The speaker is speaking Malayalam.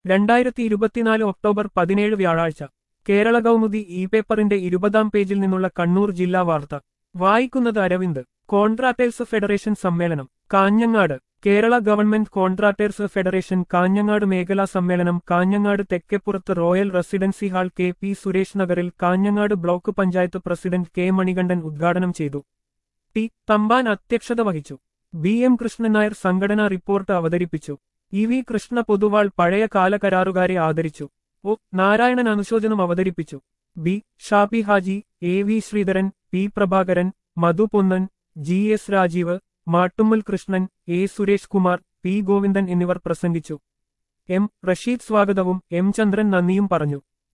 രണ്ടായിരത്തി ഇരുപത്തിനാല് ഒക്ടോബർ പതിനേഴ് വ്യാഴാഴ്ച കേരള കൗമുദി ഇ പേപ്പറിന്റെ ഇരുപതാം പേജിൽ നിന്നുള്ള കണ്ണൂർ ജില്ലാ വാർത്ത വായിക്കുന്നത് അരവിന്ദ് കോൺട്രാക്ടേഴ്സ് ഫെഡറേഷൻ സമ്മേളനം Kanhangad Kerala government contractors federation Kanhangad മേഖലാ സമ്മേളനം കാഞ്ഞങ്ങാട് തെക്കേപ്പുറത്ത് royal residency hall K P Suresh നഗറിൽ Kanhangad block panchayat president K Manikandan ഉദ്ഘാടനം ചെയ്തു ടി തമ്പാൻ അധ്യക്ഷത വഹിച്ചു ബി എം കൃഷ്ണൻ നായർ സംഘടനാ റിപ്പോർട്ട് അവതരിപ്പിച്ചു ഇ വി കൃഷ്ണ പൊതുവാൾ പഴയ കാല കരാറുകാരെ ആദരിച്ചു ഒ നാരായണൻ അനുശോചനം അവതരിപ്പിച്ചു B Shabi Haji A V Sreedharan P Prabhakaran Madhu Ponnan G S Rajeev Mattummal Krishnan A Suresh Kumar P Govindan എന്നിവർ പ്രസംഗിച്ചു എം റഷീദ് സ്വാഗതവും എം ചന്ദ്രൻ നന്ദിയും പറഞ്ഞു